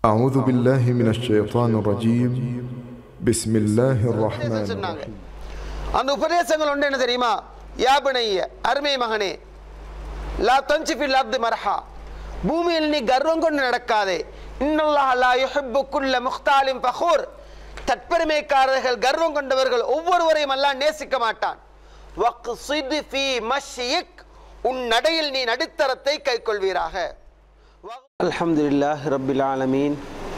أعوذ بالله من الشيطان الرجيم بسم الله الرحمن சொன்னாங்க الرحيم அந்த உபதேசங்கள் ஒன்று என்ன தெரியுமா யாபனைய அருமை மகனே லா தொஞ்சி ஃபில் அப்து மர்ஹா பூமியில் நீ கர்வம் கொண்டு நடக்காதே இன்னல்லாஹ் லா யுஹிப்பு குல்ல முக்தாலிம் ஃபஹூர் தற்பெருமைக்காரர்கள் கர்வம் கொண்டவர்கள் ஒவ்வொருவரையும் அல்லாஹ் நேசிக்க மாட்டான் வக்ஸித் ஃபீ மஷ்யிக் உன் நடையில் நீ நடுத்தரத்தை கைக்கொள்வீராக அல்ஹம்துலில்லாஹ் ரப்பில் ஆலமீன்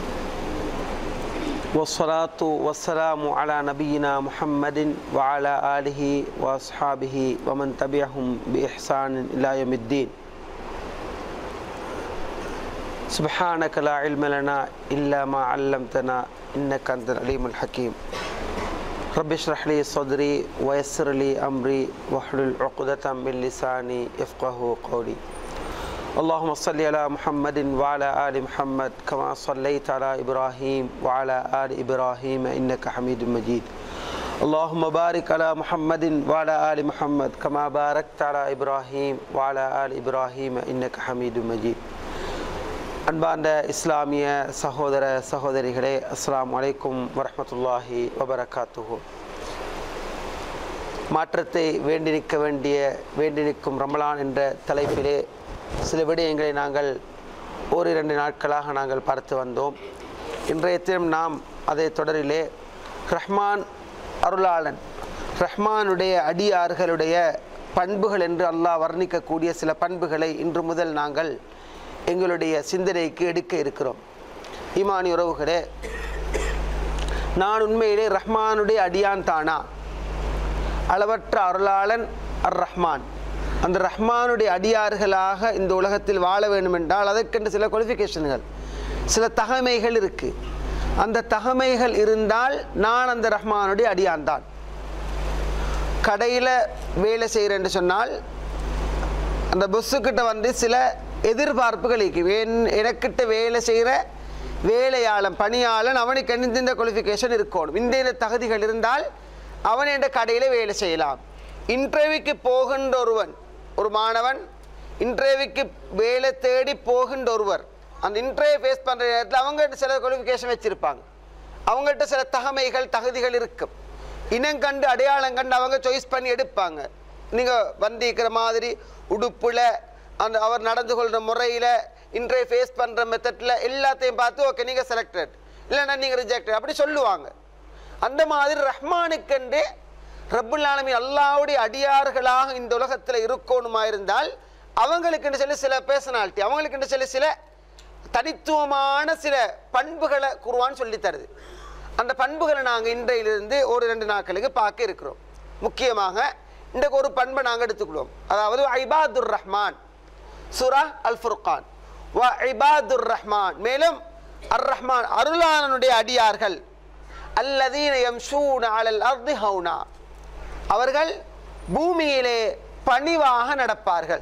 والصلاة والسلام على نبينا محمد وعلى آله وأصحابه ومن تبعهم بإحسان إلى يوم الدين سبحانك لا علم لنا إلا ما علمتنا إنك أنت العليم الحكيم رب اشرح لي صدري ويسر لي أمري واحلل عقدة من لساني يفقه قولي اللهم صل على محمد وعلى آل محمد كما صليت على إبراهيم وعلى آل إبراهيم إنك حميد مجيد اللهم بارك على محمد وعلى آل محمد كما باركت على إبراهيم وعلى آل إبراهيم إنك حميد مجيد அன்பார்ந்த இஸ்லாமிய சகோதர சகோதரிகளே அஸ்ஸலாமு அலைக்கும் வரஹ்மத்துல்லாஹி வபரகாத்துஹு மாற்றத்தை வேண்டி நிற்க வேண்டிய வேண்டி நிற்கும் ரமலான் என்ற தலைப்பிலே சில விடயங்களை நாங்கள் ஓரிரண்டு நாட்களாக நாங்கள் பார்த்து வந்தோம் இன்றைய தினம் நாம் அதை தொடரிலே ரஹ்மான் அருளாளன் ரஹ்மானுடைய அடியார்களுடைய பண்புகள் என்று அல்லாஹ் வர்ணிக்கக்கூடிய சில பண்புகளை இன்று முதல் நாங்கள் எங்களுடைய சிந்தனைக்கு எடுக்க இருக்கிறோம் ஈமானி உறவுகளே நான் உண்மையிலே ரஹ்மானுடைய அடியான் தானா அளவற்ற அருளாளன் அர் ரஹ்மான் அந்த ரஹ்மானுடைய அடியார்களாக இந்த உலகத்தில் வாழ வேண்டும் என்றால் அதற்கென்று சில குவாலிஃபிகேஷன்கள் சில தகமைகள் இருக்கு அந்த தகமைகள் இருந்தால் நான் அந்த ரஹ்மானுடைய அடியான் தான் கடையில் வேலை செய்கிறேன்னு சொன்னால் அந்த பஸ்ஸுக்கிட்ட வந்து சில எதிர்பார்ப்புகள் இருக்கு என்- எனக்கிட்ட வேலை செய்கிற வேலையாளன் பணியாளன் அவனுக்கு என்ன இந்த குவாலிஃபிகேஷன் இருக்கணும் இந்த இந்த தகுதிகள் இருந்தால் அவன் என்ற கடையில் வேலை செய்யலாம் இன்டர்வியூக்கு போகின்ற ஒருவன் ஒரு மாணவன் இன்டர்வியூக்கு வேலை தேடி போகின்ற ஒருவர் அந்த இன்டர்வியூ ஃபேஸ் பண்ணுற நேரத்தில் அவங்ககிட்ட சில குவாலிஃபிகேஷன் வச்சுருப்பாங்க அவங்கள்ட்ட சில தகமைகள் தகுதிகள் இருக்கும் இனம் கண்டு அடையாளம் கண்டு அவங்க சாய்ஸ் பண்ணி எடுப்பாங்க நீங்கள் வந்திருக்கிற மாதிரி உடுப்புல அந்த அவர் நடந்து கொள்கிற முறையில் இன்றைய ஃபேஸ் பண்ணுற மெத்தடில் எல்லாத்தையும் பார்த்து ஓகே நீங்கள் செலக்டட் இல்லைன்னா நீங்கள் ரிஜெக்டட் அப்படி சொல்லுவாங்க அந்த மாதிரி ரஹ்மானுக்கென்று ரப்புல் ஆலமீன் அல்லாவுடைய அடியார்களாக இந்த உலகத்தில் இருக்கணுமா இருந்தால் அவங்களுக்குன்னு சொல்லி சில பேர்சனாலிட்டி அவங்களுக்குன்னு சொல்லி சில தனித்துவமான சில பண்புகளை குருவான் சொல்லி தருது அந்த பண்புகளை நாங்கள் இன்றையிலிருந்து ஒரு ரெண்டு நாட்களுக்கு பார்க்க இருக்கிறோம் முக்கியமாக இன்றைக்கு ஒரு பண்பை நாங்கள் எடுத்துக்கிடுவோம் அதாவது ஐபாதுர் ரஹ்மான் சுரா அல் ஃபுர்கான் வ ஐபாதுர் ரஹ்மான் மேலும் அர் ரஹ்மான் அருளானனுடைய அடியார்கள் அல்லதீன யம்ஷூன அலல் அர்தி ஹவுனா அவர்கள் பூமியிலே பணிவாக நடப்பார்கள்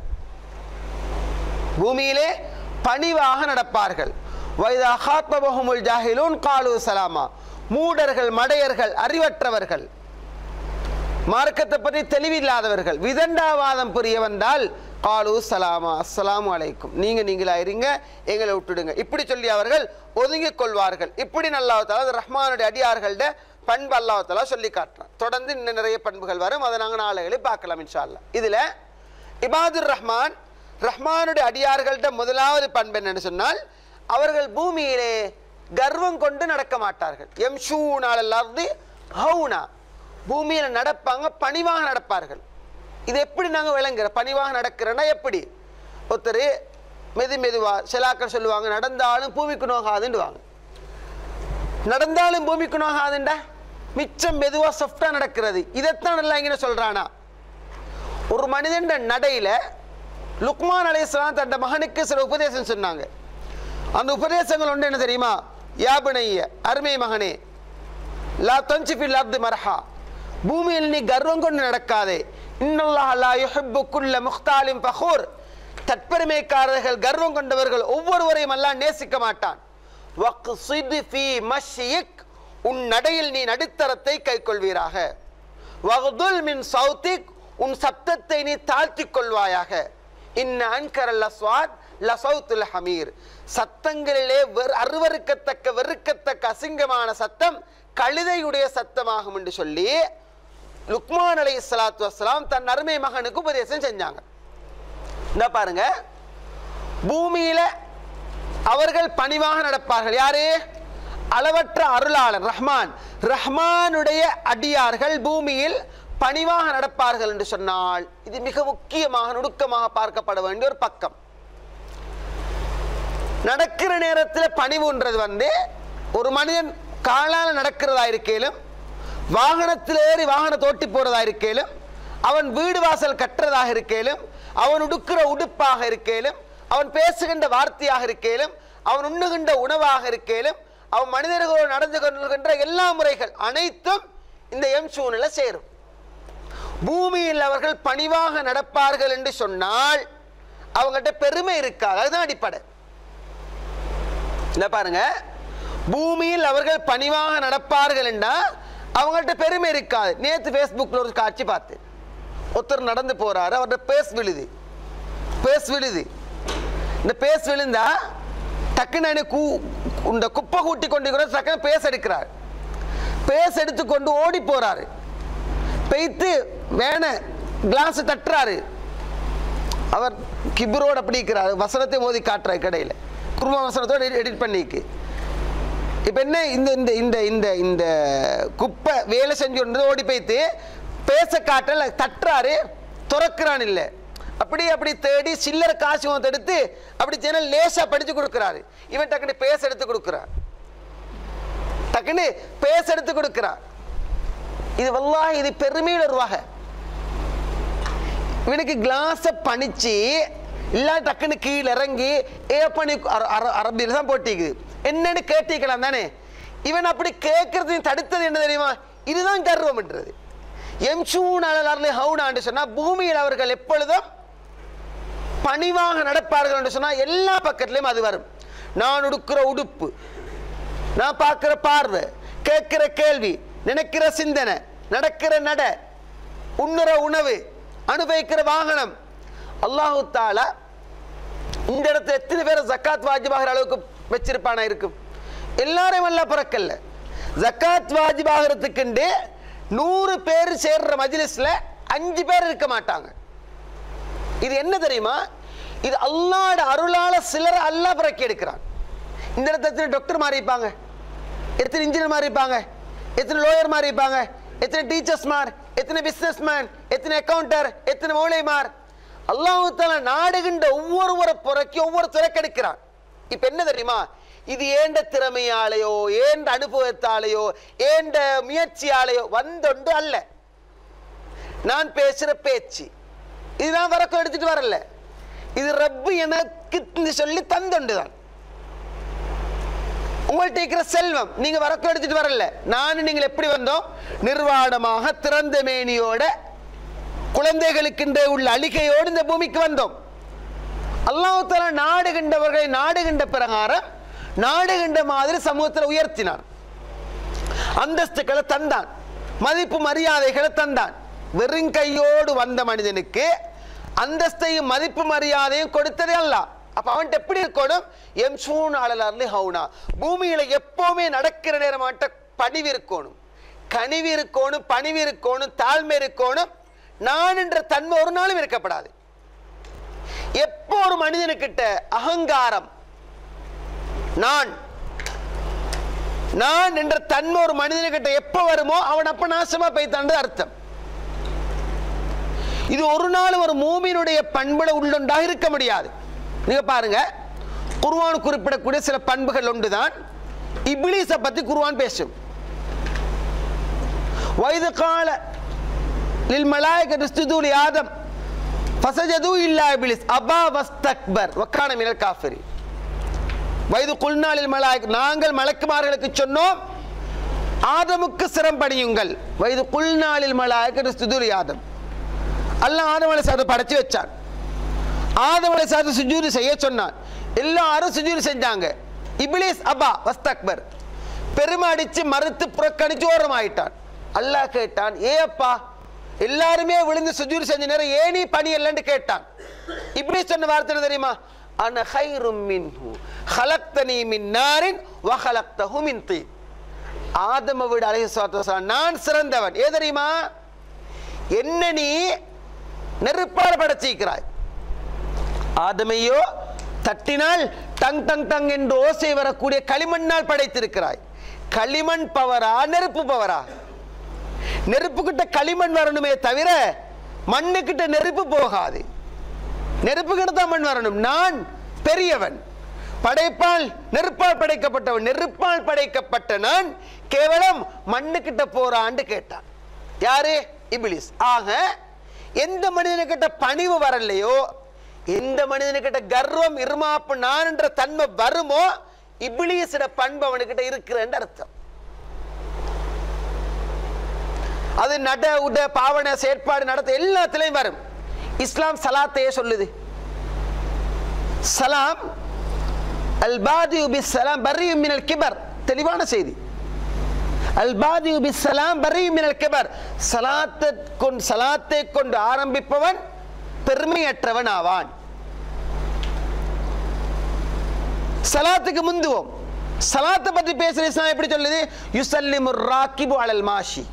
பூமியிலே பணிவாக நடப்பார்கள் வைதா ஹாத்மபஹுமுல் ஜாஹிலூன் காலு சலாமா மூடர்கள் மடையர்கள் அறிவற்றவர்கள் மார்க்கத்தை பற்றி தெளிவில்லாதவர்கள் விதண்டாவாதம் புரிய வந்தால் காலு சலாமா அஸ்ஸலாமு அலைக்கும் நீங்க நீங்களா இருங்க எங்களை விட்டுடுங்க இப்படி சொல்லி அவர்கள் ஒதுங்கிக் கொள்வார்கள் இப்படி அல்லாஹால ரஹ்மானுடைய அடியார்கள்ட பண்பு அல்லாஹால சொல்லி காட்டுறான் தொடர்ந்து இன்னும் நிறைய பண்புகள் வரும் அதை நாங்கள் நாளைகளை பார்க்கலாம் இன்ஷா அல்லாஹ் இதுல இபாதுர் ரஹ்மான் ரஹ்மானுடைய அடியார்கள்ட்ட முதலாவது பண்பு என்னன்னு சொன்னால் அவர்கள் பூமியிலே கர்வம் கொண்டு நடக்க மாட்டார்கள் எம் ஷூனால் ஹவுனா பூமியில நடப்பாங்க பணிவாக நடப்பார்கள் இது எப்படி நாங்கள் விளங்குற பணிவாக நடக்கிறோன்னா எப்படி ஒருத்தர் மெது மெதுவா சிலாக்கள் சொல்லுவாங்க நடந்தாலும் பூமிக்கு நோகாதுன்னுவாங்க நடந்தாலும் பூமிக்கு நோகாதுண்டா மிச்சம் மெதுவா சாஃப்டா நடக்கிறது இதைத்தான் நல்லா இங்கே சொல்றானா ஒரு மனிதன் நடையில லுக்மான் அலைஹிஸ்ஸலாம் தன் மகனுக்கு சில உபதேசம் சொன்னாங்க அந்த உபதேசங்கள் ஒன்று என்ன தெரியுமா யாபனைய அருமை மகனே லா தொஞ்சி ஃபில் அப்து மர்ஹா பூமியில் நீ கர்வம் கொண்டு நடக்காதே இன்னல்லாஹ் லா யுஹிப்பு குல்ல முக்தாலிம் ஃபஹூர் தற்பெருமைக்காரர்கள் கர்வம் கொண்டவர்கள் ஒவ்வொருவரையும் அல்லாஹ் நேசிக்க மாட்டான் வக்ஸித் ஃபீ மஷ்யிக் உன் நடையில் நீ நடுத்தரத்தை கைக்கொள்வீராக வகுதுல் மின் சௌத்திக் உன் சப்தத்தை நீ தாழ்த்திக் கொள்வாயாக இன்ன அன்கரல் அஸ்வாத் லசௌத்துல் ஹமீர் சத்தங்களிலே வெறு அருவருக்கத்தக்க வெறுக்கத்தக்க அசிங்கமான சத்தம் கழுதையுடைய சத்தமாகும் என்று சொல்லி லுக்மான் அலை சலாத்து வசலாம் தன் அருமை மகனுக்கு உபதேசம் செஞ்சாங்க இந்த பாருங்க பூமியில அவர்கள் பணிவாக நடப்பார்கள் யாரு அளவற்ற அருளாளர் ரஹ்மான் ரஹ்மானுடைய அடியார்கள் பூமியில் பணிவாக நடப்பார்கள் என்று சொன்னால் இது மிக முக்கியமாக நுணுக்கமாக பார்க்கப்பட வேண்டிய ஒரு பக்கம் நடக்கிற நேரத்தில் பணிவுன்றது வந்து ஒரு மனிதன் காலால நடக்கிறதா இருக்கையிலும் வாகனத்தில் ஏறி வாகனத்தை ஓட்டி போறதா இருக்கையிலும் அவன் வீடு வாசல் கட்டுறதாக இருக்கையிலும் அவன் உடுக்கிற உடுப்பாக இருக்கையிலும் அவன் பேசுகின்ற வார்த்தையாக இருக்கையிலும் அவன் உண்ணுகின்ற உணவாக இருக்கையிலும் அவன் மனிதர்களோடு நடந்து கொள்கின்ற எல்லா முறைகள் அனைத்தும் இந்த எம் சூழ்நிலை சேரும் பூமியில் அவர்கள் பணிவாக நடப்பார்கள் என்று சொன்னால் அவங்ககிட்ட பெருமை இருக்காது அதுதான் அடிப்படை இல்ல பாருங்க பூமியில் அவர்கள் பணிவாக நடப்பார்கள் என்றா அவங்கள்ட்ட பெருமை இருக்காது நேத்து ஃபேஸ்புக்கில் ஒரு காட்சி பார்த்தேன் ஒருத்தர் நடந்து போறாரு அவர்கிட்ட பேஸ் விழுது பேஸ் விழுது இந்த பேஸ் விழுந்தா டக்குன்னு கூ இந்த குப்பை கூட்டி கொண்டு கூட டக்குன்னு பேஸ் எடுக்கிறார் பேஸ் எடுத்துக்கொண்டு ஓடி போறாரு பெய்த்து வேண கிளாஸ் தட்டுறாரு அவர் கிபரோடு அப்படி இருக்கிறார் வசனத்தை மோதி காட்டுறாரு கடையில் குருமா வசனத்தோடு எடிட் பண்ணிக்கு இப்போ என்ன இந்த இந்த இந்த இந்த இந்த குப்பை வேலை செஞ்சு கொண்டு ஓடி போய்த்து பேச காட்டல தட்டுறாரு துறக்கிறான் இல்லை அப்படி அப்படி தேடி சில்லற காசு வந்து எடுத்து அப்படி ஜனல் லேசா படிச்சு கொடுக்குறாரு இவன் டக்குன்னு பேச எடுத்து கொடுக்குறான் டக்குன்னு பேச எடுத்து கொடுக்குறான் இது வல்லாஹ் இது பெருமையில் ஒரு வகை இவனுக்கு கிளாஸை பணிச்சு இல்லா டக்குன்னு கீழே இறங்கி ஏ பண்ணி அரபியில் தான் போட்டிக்குது என்னன்னு கேட்டிக்கலாம் தானே இவன் அப்படி கேட்கறதையும் தடுத்தது என்ன தெரியுமா இதுதான் கர்வம்ன்றது எம்சூன் அலர்லி ஹவுனான்னு சொன்னா பூமியில் அவர்கள் எப்பொழுதும் பணிவாக நடப்பார்கள் என்று சொன்னா எல்லா பக்கத்துலயும் அது வரும் நான் உடுக்கிற உடுப்பு நான் பார்க்கிற பார்வை கேட்கிற கேள்வி நினைக்கிற சிந்தனை நடக்கிற நட உண்ணுற உணவு அனுபவிக்கிற வாகனம் அல்லாஹு தாலா இந்த இடத்துல எத்தனை பேர் ஜக்காத் வாஜிபாகிற அளவுக்கு வச்சிருப்பானா இருக்கும் எல்லாரும் எல்லாம் பிறக்கல்ல ஜக்காத் வாஜிபாகிறதுக்குண்டு நூறு பேர் சேர்ற மஜ்லிஸ்ல அஞ்சு பேர் இருக்க மாட்டாங்க இது என்ன தெரியுமா இது அல்லாட அருளால சிலர் அல்லாஹ் பிறக்கி எடுக்கிறான் இந்த இடத்துல எத்தனை டாக்டர் மாதிரி இருப்பாங்க எத்தனை இன்ஜினியர் மாதிரி இருப்பாங்க எத்தனை லோயர் மாதிரி இருப்பாங்க எத்தனை டீச்சர்ஸ் மார் எத்தனை பிசினஸ் மேன் எத்தனை அக்கௌண்டர் எத்தனை மௌலைமார் அல்லாஹு தாலா நாடுகின்ற ஒவ்வொருவரை புறக்கி ஒவ்வொரு துறைக்கெடுக்கிறான் இப்ப என்ன தெரியுமா இது ஏண்ட திறமையாலேயோ ஏண்ட அனுபவத்தாலேயோ ஏண்ட முயற்சியாலேயோ வந்தொண்டு அல்ல நான் பேசுற பேச்சு இதுதான் வரக்கம் எடுத்துட்டு வரல இது ரப்பு எனக்கு சொல்லி தந்தொண்டு தான் உங்கள்ட்ட இருக்கிற செல்வம் நீங்க வரக்கம் எடுத்துட்டு வரல நானும் நீங்கள் எப்படி வந்தோம் நிர்வாணமாக திறந்த மேனியோட குழந்தைகளுக்கின்ற உள்ள அழிகையோடு இந்த பூமிக்கு வந்தோம் அல்லாஹால நாடுகின்றவர்களை நாடுகின்ற பிரகாரம் நாடுகின்ற மாதிரி சமூகத்தில் உயர்த்தினார் அந்தஸ்துக்களை தந்தான் மதிப்பு மரியாதைகளை தந்தான் வெறும் கையோடு வந்த மனிதனுக்கு அந்தஸ்தையும் மதிப்பு மரியாதையும் கொடுத்ததே அல்ல அப்ப அவன்கிட்ட எப்படி இருக்கணும் எம் சூன் அலலர்லி ஹவுனா பூமியில எப்பவுமே நடக்கிற நேரமாட்ட பணிவு இருக்கணும் கனிவு இருக்கணும் பணிவு இருக்கணும் தாழ்மை இருக்கணும் நான் என்ற தன்மை ஒரு நாளும் இருக்கப்படாது எப்போ ஒரு மனிதனுக்கிட்ட அகங்காரம் நான் நான் என்ற தன்மை ஒரு மனிதனுக்கிட்ட எப்போ வருமோ அவன் அப்ப நாசமா போய்த்தாண்டு அர்த்தம் இது ஒரு நாள் ஒரு மூமியினுடைய பண்புல உள்ளொன்றாக இருக்க முடியாது நீங்க பாருங்க குர்வான் குறிப்பிடக்கூடிய சில பண்புகள் ஒன்றுதான் இப்லீஸை பத்தி குர்வான் பேசும் வயது கால லில் மலாய்க ஸ்துது ஆதம் ஃபசஜது இல்லா இப்லிஸ் அபா வஸ்தக்பர் வக்கான மினல் காஃபிரி வயது குல்நாளில் மலாய்க் நாங்கள் மலக்குமார்களுக்கு சொன்னோம் ஆதமுக்கு சிரம் பணியுங்கள் வயது குல்நாளில் மலாய்க ஸ்துது ஆதம் அல்லாஹ் ஆதம் அலை சாதம் படைச்சு வச்சான் ஆதம் அலை சாதம் சுஜூரி செய்ய சொன்னான் எல்லாரும் சுஜூரி செஞ்சாங்க இப்லீஸ் அபா வஸ்தக்பர் பெருமை அடிச்சு மறுத்து புறக்கணிச்சு ஓரமாயிட்டான் அல்லாஹ் கேட்டான் ஏ அப்பா எல்லாருமே விழுந்து சுஜூரி செஞ்ச நேரம் ஏனி பணி இல்லைன்னு கேட்டான் இப்படி சொன்ன வார்த்தை என்ன தெரியுமா அன ஹைரும் மின்ஹு ஹலக்தனி மின் நாரின் வஹலக்தஹு மின் தீன் ஆதம விட அலைஹி நான் சிறந்தவன் ஏ தெரியுமா என்ன நீ நெருப்பால் படைச்சிருக்கிறாய் ஆதமையோ தட்டினால் டங் டங் டங் என்று ஓசை வரக்கூடிய களிமண்ணால் படைத்திருக்கிறாய் களிமண் பவரா நெருப்பு பவரா நெருப்பு கிட்ட களிமண் வரணுமே தவிர மண்ணு கிட்ட நெருப்பு போகாது நெருப்பு கிட்ட தான் மண் வரணும் நான் பெரியவன் படைப்பால் நெருப்பால் படைக்கப்பட்டவன் நெருப்பால் படைக்கப்பட்ட நான் கேவலம் மண்ணு கிட்ட போறான்னு கேட்டான் யாரு இபிலிஸ் ஆக எந்த மனிதனுக்கிட்ட பணிவு வரலையோ எந்த மனிதனுக்கிட்ட கர்வம் இருமாப்பு நான் என்ற தன்மை வருமோ இபிலியஸோட பண்பு அவனுக்கிட்ட இருக்கிறன்னு அர்த்தம் அது நட உட பாவனை செயற்பாடு நடத்த எல்லாத்துலயும் வரும் இஸ்லாம் சலாத்தையே சொல்லுது சலாம் அல் பாதியு பிஸ் சலாம் பர்ரியும் மினல் கிபர் தெளிவான செய்தி அல் பாதியு பிஸ் சலாம் பர்ரியும் மினல் கிபர் சலாத்தை கொண்டு சலாத்தை கொண்டு ஆரம்பிப்பவன் பெருமையற்றவன் ஆவான் சலாத்துக்கு முந்துவோம் சலாத்தை பற்றி பேசுற இஸ்லாம் எப்படி சொல்லுது யுசல்லிமு ராக்கிபு அலல் மாஷி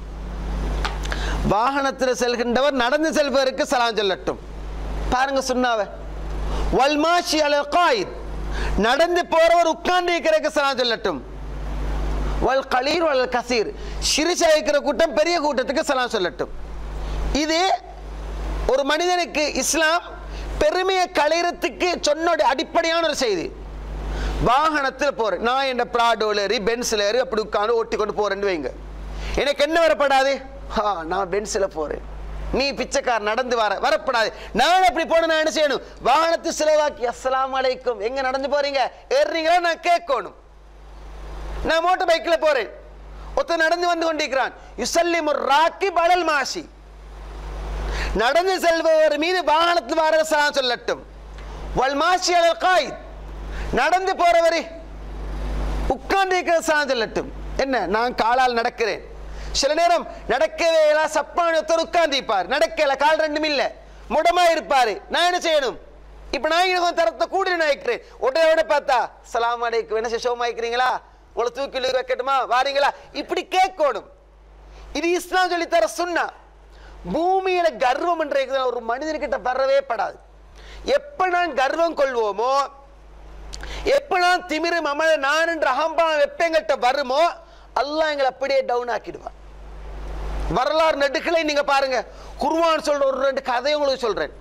வாகனத்தில் செல்கின்றவர் நடந்து செல்பவருக்கு சலாம் சொல்லட்டும் பாருங்க சொன்னாவ வல்மாஷி அலல் காயித் நடந்து போறவர் உட்கார்ந்து இருக்கிறதுக்கு சலாம் சொல்லட்டும் வல் கலீர் வல் கசீர் சிரிசா இருக்கிற கூட்டம் பெரிய கூட்டத்துக்கு சலாம் சொல்லட்டும் இது ஒரு மனிதனுக்கு இஸ்லாம் பெருமையை களையறதுக்கு சொன்ன அடிப்படையான ஒரு செய்தி வாகனத்தில் போறேன் நான் என்ன பிராடோல ஏறி பென்சில் ஏறி அப்படி உட்காந்து ஓட்டி கொண்டு போறேன்னு வைங்க எனக்கு என்ன வரப்படாது ஹா நான் பென்சில் போறேன் நீ பிச்சைக்கார் நடந்து வர வரப்படாது நான் அப்படி போன நான் என்ன செய்யணும் வாகனத்து சிலைவாக்கி அஸ்ஸலாமு அலைக்கும் எங்க நடந்து போறீங்க ஏறுறீங்களா நான் கேட்கணும் நான் மோட்டர் பைக்கில் போறேன் ஒருத்தர் நடந்து வந்து கொண்டிருக்கிறான் யுசல்லிமு ராக்கி பலல் மாசி நடந்து செல்பவர் மீது வாகனத்தில் வர சலாம் சொல்லட்டும் வல் மாசி அலல் காயித் நடந்து போறவரே உட்கார்ந்து இருக்கிற சலாம் சொல்லட்டும் என்ன நான் காலால் நடக்கிறேன் சில நேரம் நடக்கவே இல்ல சப்பான ஒருத்தர் உட்கார்ந்திருப்பார் நடக்கல கால் ரெண்டும் இல்ல முடமா இருப்பாரு நான் என்ன செய்யணும் இப்ப நான் எனக்கு தரத்தை கூட நினைக்கிறேன் உடனே பார்த்தா சலாம் அலைக்கும் என்ன சிஷமா இருக்கிறீங்களா உங்களை தூக்கி வைக்கட்டுமா வாரீங்களா இப்படி கேட்கணும் இது இஸ்லாம் சொல்லி தர சொன்னா பூமியில கர்வம் என்ற இது ஒரு மனிதன்கிட்ட வரவே படாது எப்ப நான் கர்வம் கொள்வோமோ எப்ப நான் திமிரு மமத நான் என்ற அகம்பாவம் எப்ப எங்கிட்ட வருமோ அல்லாஹ் எங்களை அப்படியே டவுன் ஆக்கிடுவான் வரலாறு நெடுக்களை நீங்க பாருங்க குருவான் சொல்ற ஒரு ரெண்டு கதையை உங்களுக்கு சொல்றேன்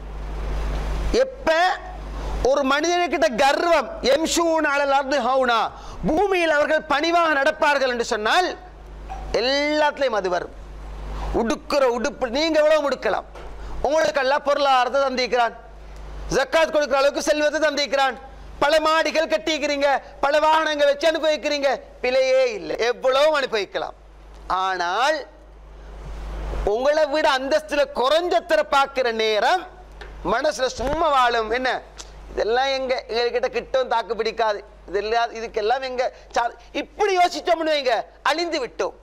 எப்ப ஒரு மனிதனுக்கிட்ட கர்வம் எம்ஷூன் அலல் அர்து ஹவுனா பூமியில் அவர்கள் பணிவாக நடப்பார்கள் என்று சொன்னால் எல்லாத்துலயும் அது வரும் உடுக்கிற உடுப்பு நீங்க எவ்வளவு உடுக்கலாம் உங்களுக்கு எல்லாம் பொருளாதாரத்தை தந்திக்கிறான் ஜக்காத் கொடுக்கிற அளவுக்கு செல்வத்தை தந்திக்கிறான் பல மாடிகள் கட்டிக்கிறீங்க பல வாகனங்கள் வச்சு அனுபவிக்கிறீங்க பிழையே இல்லை எவ்வளவு அனுபவிக்கலாம் ஆனால் உங்களை விட அந்தஸ்துல குறைஞ்சத்தர பார்க்கிற நேரம் மனசுல சும்மா வாழும் என்ன இதெல்லாம் எங்க எங்ககிட்ட கிட்டும் தாக்கு பிடிக்காது இதெல்லாம் இதுக்கெல்லாம் எங்க சா- இப்படி யோசிச்சோம்னு வைங்க அழிந்து விட்டோம்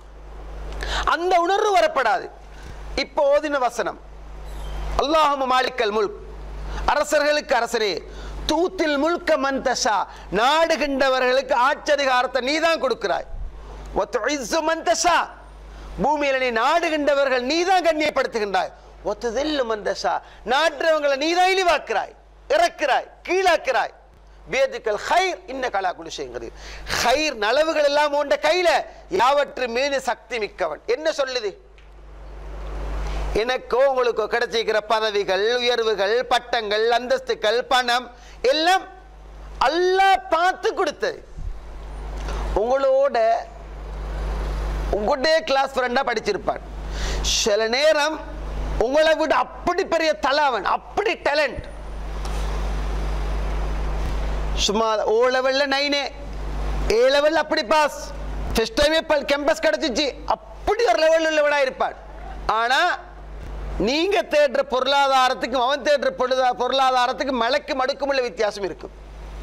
அந்த உணர்வு வரப்படாது இப்போ ஓதின வசனம் அல்லாஹும் மாலிக்கல் முல்க் அரசர்களுக்கு அரசரே தூத்தில் முல்க மந்தஷா நாடுகின்றவர்களுக்கு ஆட்சதிகாரத்தை நீதான் கொடுக்கிறாய் ஒத்துஇஸ்ஸு மந்தஷா பூமியில நீ நாடுகின்றவர்கள் நீதான் கண்ணியப்படுத்துகின்றாய் ஒத்துதில்லு மந்தஷா நாட்டுறவங்களை நீதான் இழிவாக்குறாய் இறக்குறாய் கீழாக்குறாய் வேதுக்கள் ஹைர் இன்ன கலா குடிசைங்கிறது ஹைர் நலவுகள் எல்லாம் உண்ட கையில யாவற்று மீது சக்தி மிக்கவன் என்ன சொல்லுது எனக்கோ உங்களுக்கோ கிடைச்சிருக்கிற பதவிகள் உயர்வுகள் பட்டங்கள் அந்தஸ்துக்கள் பணம் எல்லாம் அல்லாஹ் பார்த்து கொடுத்தது உங்களோட உங்களுடைய கிளாஸ் ஃப்ரெண்டா படிச்சிருப்பான் சில நேரம் உங்களை விட அப்படி பெரிய தலாவன் அப்படி டேலண்ட் சும்மா ஓ லெவல்ல நைனே ஏ லெவல் அப்படி பாஸ் ஃபர்ஸ்ட் டைமே கேம்பஸ் கிடைச்சிச்சு அப்படி ஒரு லெவல் உள்ளவனா இருப்பான் ஆனா நீங்க தேடுற பொருளாதாரத்துக்கும் அவன் தேடுற பொருளா- பொருளாதாரத்துக்கும் மலைக்கு மடுக்கும் உள்ள வித்தியாசம் இருக்கும்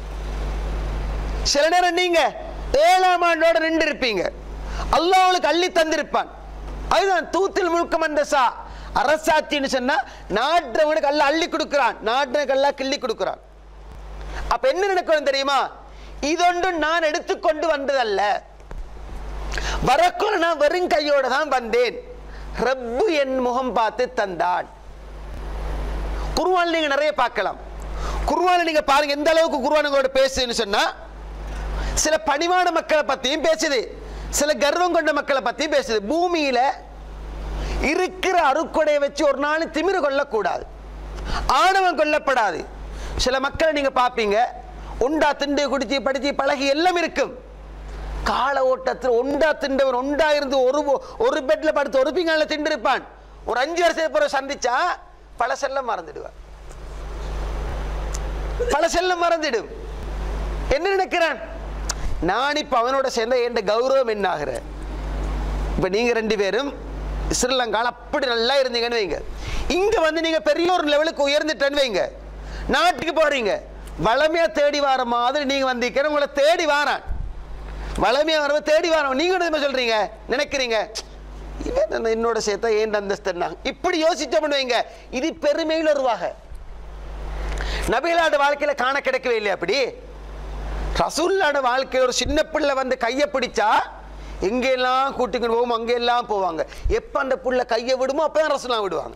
சில நேரம் நீங்க ஏழாம் ஆண்டோட நின்று இருப்பீங்க அல்லாஹ் உங்களுக்கு அள்ளி தந்திருப்பான் அதுதான் தூத்தில் முழுக்க மந்தசா அரசாட்சின்னு சொன்னா நாட்டுறவனுக்கு அல்ல அள்ளி கொடுக்கிறான் நாட்டுறவனுக்கு அல்ல கிள்ளி கொடுக்கிறான் அப்ப என்ன நடக்கணும் தெரியுமா இதொன்று நான் எடுத்துக்கொண்டு வந்ததல்ல வரக்குள்ள நான் வெறும் கையோட தான் வந்தேன் ரப்பு என் முகம் பார்த்து தந்தான் குருவான் நீங்க நிறைய பார்க்கலாம் குருவான நீங்க பாருங்க எந்த அளவுக்கு குருவான் உங்களோட பேசுதுன்னு சொன்னா சில பணிவான மக்களை பத்தியும் பேசுது சில கர்வம் கொண்ட மக்களை பத்தியும் பேசுது பூமியில இருக்கிற அருக்கொடையை வச்சு ஒரு நாள் திமிரு கொள்ளக்கூடாது ஆணவம் கொல்லப்படாது சில மக்களை நீங்க பார்ப்பீங்க உண்டா திண்டு குடிச்சு படிச்சு பழகி எல்லாம் இருக்கும் கால ஓட்டத்தில் ஒண்டா திண்டவன் ஒண்டா இருந்து ஒரு ஒரு பெட்ல படுத்து ஒரு பிங்கால திண்டு இருப்பான் ஒரு அஞ்சு வருஷத்துக்கு பிறகு சந்திச்சா பல செல்லம் மறந்துடுவான் பல செல்லம் மறந்துடும் என்ன நினைக்கிறான் நான் இப்ப அவனோட சேர்ந்த என் கௌரவம் என்ன ஆகிற இப்ப நீங்க ரெண்டு பேரும் ஸ்ரீலங்கால அப்படி நல்லா இருந்தீங்கன்னு வைங்க இங்க வந்து நீங்க பெரிய ஒரு லெவலுக்கு உயர்ந்துட்டேன்னு வைங்க நாட்டுக்கு போறீங்க வளமையா தேடி வர மாதிரி நீங்க வந்தீங்க உங்களை தேடி வாரான் வளமையா வரவ தேடி வாரம் நீங்க என்ன தெரியுமா சொல்றீங்க நினைக்கிறீங்க இவன் என்ன என்னோட சேர்த்தா ஏன் அந்தஸ்துன்னா இப்படி யோசிச்சோம்னு வைங்க இது பெருமையில் ஒரு வகை நபிகளாட வாழ்க்கையில காண கிடைக்கவே இல்லையா அப்படி ரசூல்லாட வாழ்க்கையில் ஒரு சின்ன பிள்ளை வந்து கையை பிடிச்சா எங்கெல்லாம் கூட்டிக்கிட்டு போவோம் அங்கெல்லாம் போவாங்க எப்ப அந்த புள்ள கையை விடுமோ அப்பதான் ரசூலா விடுவாங்க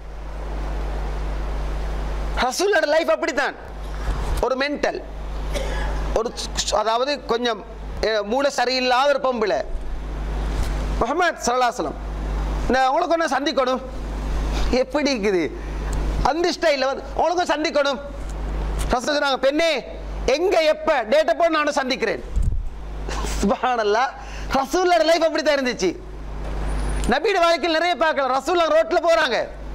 ரசூலோட லைஃப் அப்படித்தான் ஒரு மென்டல் ஒரு ஸ்- அதாவது கொஞ்சம் அஹ், மூளை சரியில்லாத ஒரு பொம்பளை முகமது சலாசலம் நான் உங்களுக்கு ஒன்று சந்திக்கணும் எப்படி இருக்குது அந்த ஸ்டைலில் வந்து உங்களுக்கும் சந்திக்கணும் ரசூல் சொன்னாங்க பெண்ணே எங்க எப்ப டேட்டை போட்டு நானும் சந்திக்கிறேன் சுபஹானல்லா ரசூல்லோட லைஃப் அப்படி தான் இருந்துச்சு நபியோட வாழ்க்கையில் நிறைய பார்க்கலாம் ரசூல்லா ரோட்ல போறாங்க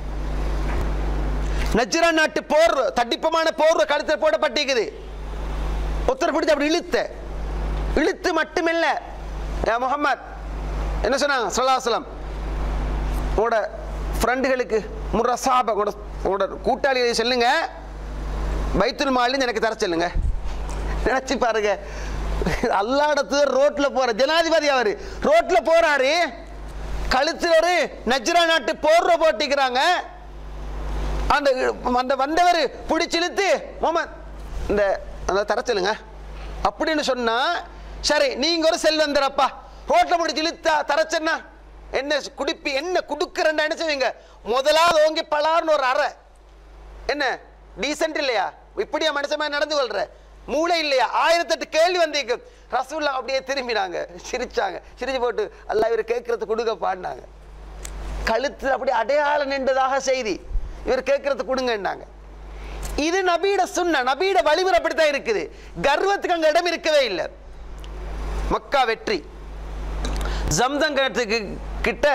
நஜ்ரா நாட்டு போர் தட்டிப்பமான போர் கழுத்தில் போடப்பட்டிருக்குது ஒருத்தர் பிடிச்சு அப்படி இழுத்த இழுத்து மட்டுமில்ல ஏ முகமது என்ன சொன்னாங்க சொல்லாசலம் உங்களோட ஃப்ரெண்டுகளுக்கு முரசாப உங்களோட உங்களோட கூட்டாளிகளை சொல்லுங்க பைத்துல் மாலின்னு எனக்கு தர சொல்லுங்க நினைச்சு பாருங்க அல்லாட தூர் ரோட்ல போற ஜனாதிபதி அவரு ரோட்ல போறாரு கழுத்துல ஒரு நஜ்ரா நாட்டு போர்ற போட்டிக்கிறாங்க அந்த அந்த வந்தவர் பிடிச்சி இழுத்து மோமன் இந்த அந்த தர சொல்லுங்க அப்படின்னு சொன்னா சரி நீங்க ஒரு செல்வந்தரப்பா ரோட்ல முடிச்சு இழுத்தா தரச்சன்னா என்ன குடிப்பி என்ன குடுக்கறேன்னு நினைச்சுவீங்க முதலாவது ஓங்கி பலார்னு ஒரு அறை என்ன டீசென்ட் இல்லையா இப்படியா மனுஷமா நடந்து கொள்ற மூளை இல்லையா ஆயிரத்தெட்டு கேள்வி வந்தீங்க ரசூல்லா அப்படியே திரும்பினாங்க சிரிச்சாங்க சிரிச்சு போட்டு அல்லாஹ் இவர் கேட்கறது கொடுக்க பாடினாங்க கழுத்து அப்படி அடையாளம் நின்றதாக செய்தி இவர் கேட்கறது கொடுங்கன்னாங்க இது நபியிட சுன்ன நபியிட வழிமுறை அப்படித்தான் இருக்குது கர்வத்துக்கு அங்க இடம் இருக்கவே இல்லை மக்கா வெற்றி ஜம்சம் கிணத்துக்கு கிட்ட